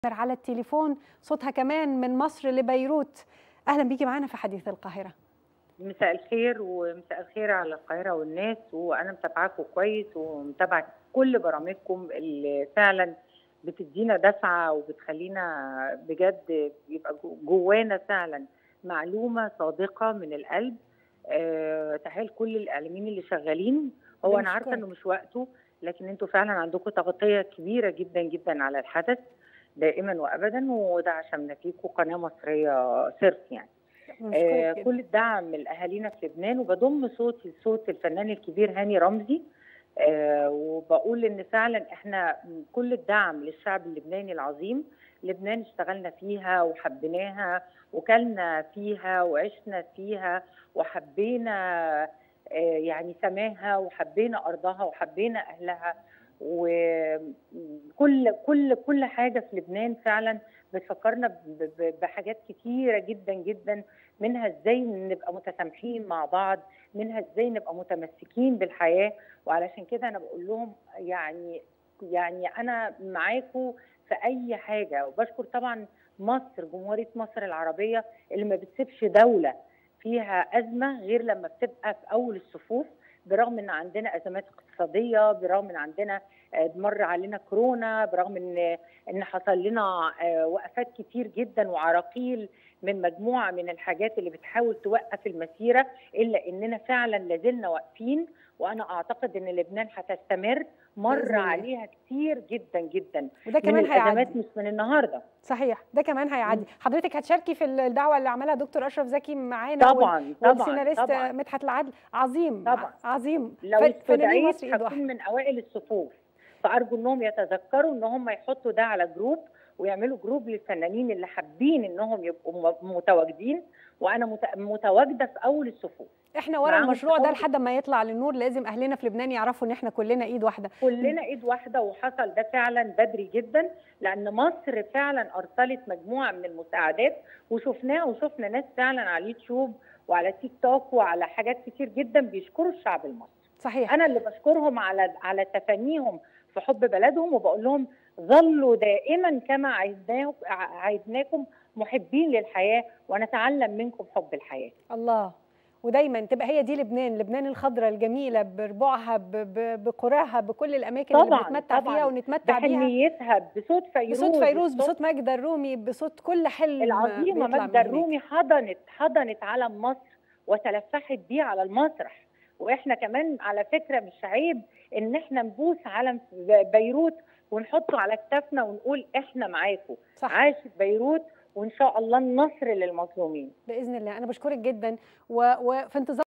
على التليفون صوتها كمان من مصر لبيروت اهلا بيكي معانا في حديث القاهره مساء الخير ومساء الخير على القاهرة والناس وأنا متابعاكم كويس ومتابعة كل برامجكم اللي فعلا بتدينا دفعة وبتخلينا بجد يبقى جوانا فعلا معلومة صادقة من القلب أه تحية كل الإعلاميين اللي شغالين هو أنا عارفة إنه مش وقته لكن أنتوا فعلا عندكم تغطية كبيرة جدا جدا على الحدث دائما وأبدا وده عشان فيكم قناة مصرية صرف يعني آه كل الدعم لاهالينا في لبنان وبضم صوتي لصوت الفنان الكبير هاني رمزي آه وبقول ان فعلا احنا كل الدعم للشعب اللبناني العظيم لبنان اشتغلنا فيها وحبيناها وكلنا فيها وعشنا فيها وحبينا آه يعني سماها وحبينا ارضها وحبينا اهلها وكل كل كل حاجه في لبنان فعلا بتفكرنا بحاجات كتيره جدا جدا منها ازاي نبقى متسامحين مع بعض منها ازاي نبقى متمسكين بالحياه وعلشان كده انا بقول لهم يعني يعني انا معاكم في اي حاجه وبشكر طبعا مصر جمهوريه مصر العربيه اللي ما بتسيبش دوله فيها ازمه غير لما بتبقى في اول الصفوف برغم ان عندنا ازمات اقتصاديه برغم ان عندنا مر علينا كورونا برغم ان ان حصل لنا وقفات كتير جدا وعراقيل من مجموعه من الحاجات اللي بتحاول توقف المسيره الا اننا فعلا لازلنا واقفين وانا اعتقد ان لبنان هتستمر مر عليها كتير جدا جدا وده كمان هيعدي مش من النهارده صحيح ده كمان هيعدي حضرتك هتشاركي في الدعوه اللي عملها دكتور اشرف زكي معانا طبعا طبعا والسيناريست مدحت العدل عظيم طبعا عظيم لو استدعيت هكون من اوائل الصفوف فارجو انهم يتذكروا ان هم يحطوا ده على جروب ويعملوا جروب للفنانين اللي حابين انهم يبقوا متواجدين وانا متواجده في اول الصفوف احنا ورا المشروع ده لحد ما يطلع للنور لازم اهلنا في لبنان يعرفوا ان احنا كلنا ايد واحده كلنا ايد واحده وحصل ده فعلا بدري جدا لان مصر فعلا ارسلت مجموعه من المساعدات وشفناها وشفنا ناس فعلا على اليوتيوب وعلى تيك توك وعلى حاجات كتير جدا بيشكروا الشعب المصري صحيح انا اللي بشكرهم على على تفانيهم في حب بلدهم وبقول لهم ظلوا دائما كما عايزناكم محبين للحياه ونتعلم منكم حب الحياه. الله ودايما تبقى هي دي لبنان، لبنان الخضراء الجميله بربوعها بقراها بكل الاماكن طبعًا اللي بنتمتع طبعًا فيها ونتمتع بيها بحنيتها بصوت فيروز بصوت فيروز بصوت ماجدة الرومي بصوت كل حلم العظيمه ماجدة الرومي حضنت حضنت علم مصر وتلفحت بيه على المسرح واحنا كمان على فكره مش عيب ان احنا نبوس علم بيروت ونحطه على كتافنا ونقول احنا معاكم عاشت بيروت وان شاء الله النصر للمظلومين باذن الله انا بشكرك جدا وفي انتظار